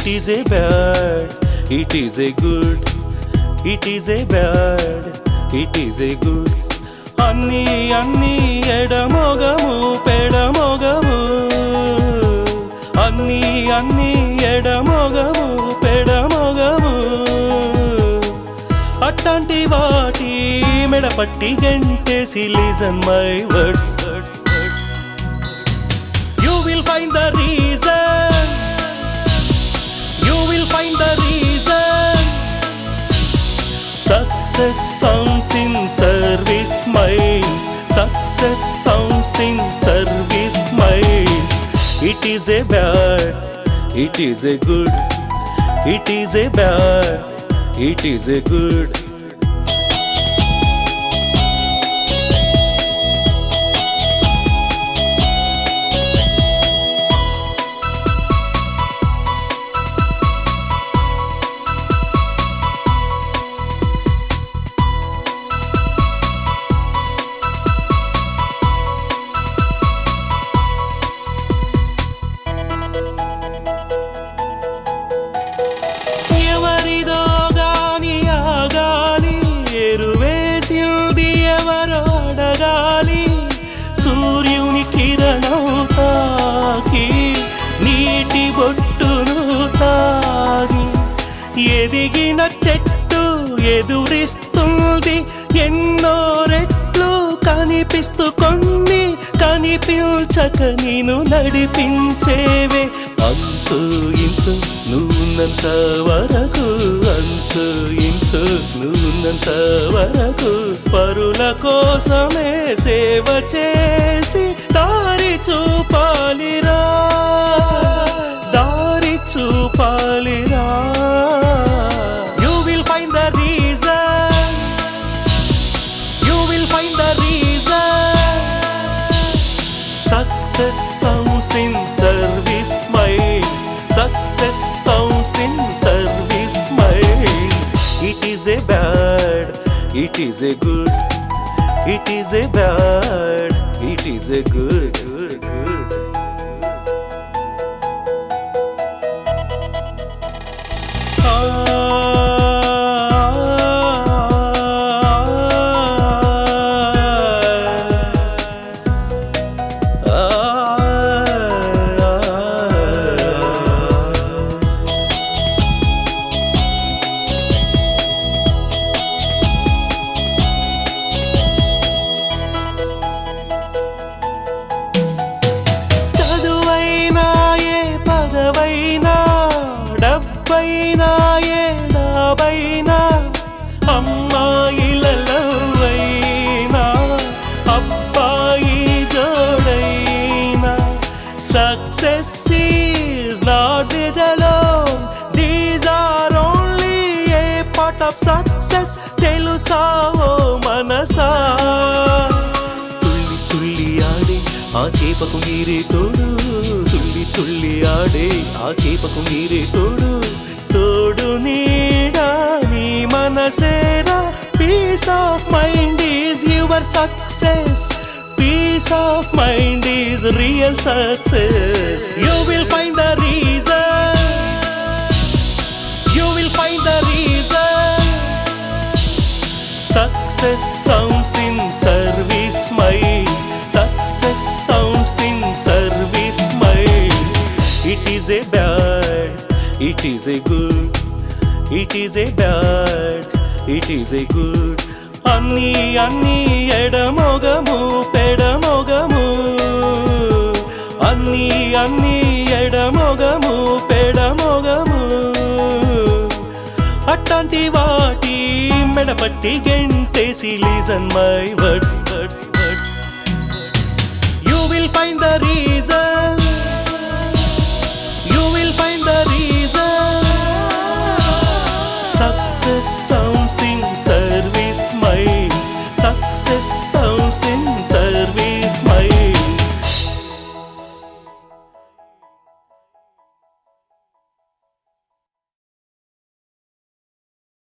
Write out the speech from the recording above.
It is a bad, it is a good, it is a bad, it is a good. అన్ని అన్ని ఎడమొగము పెడమొగము అన్ని అన్ని ఎడమొగము పెడమొగము అట్లాంటి వాటి మెడపట్టి గంటేసి listen my words you will find the reason you will find the reason success sounds in service minds success sounds in service minds it is a bad it is a good it is a bad it is a good ఎవరిదో గాని ఆగాలి ఎరువేసింది ఎవరో అడగాలి సూర్యుని కిరణం తాకి నీటి బొట్టును తాగి ఎదిగిన చెట్టు ఎదురిస్తుంది ఎన్నో రెట్లు కనిపిస్తూ కొన్ని కనిపించక నేను నడిపించేవే అంతు ఇంతు నువ్వున్నంత వరకు అంతు ఇంతు నువ్వున్నంత వరకు పరుల కోసమే సేవ చేసి దారి చూపాలిరా దారి చూపాలిరా you will find the reason you will find the reason success sounds in service mind success sounds in service mind it is a bad it is a good it is a bad it is a good good good చదువైనా ఏ పదవైనా డబ్బైనా ఏ డాబైనా అమ్మాయిలైనా అబ్బాయి జోడైనా success is not with alone these are only a part of success తెలుసా ఓ మనసా తుల్లి తుల్లి ఆడే ఆ చేపకు మీరే తోడు తుల్లి తుల్లి ఆడే ఆ చేపకు మీరే తోడు తోడు నీడా నీ మనసేరా peace of mind is your success peace of mind is real success you will find the reason you will find the reason Success sounds in service mind. Success sounds in service mind. It is a bad, it is a good, it is a bad, it is a good. అన్ని అన్ని ఎడమొగము పెడమొగము అన్ని అన్ని ఎడమొగము పెడమొగము అట్లాంటి వాటి మెడపట్టి గంటేసి listen my words words words you will find the reason you will find the reason success sound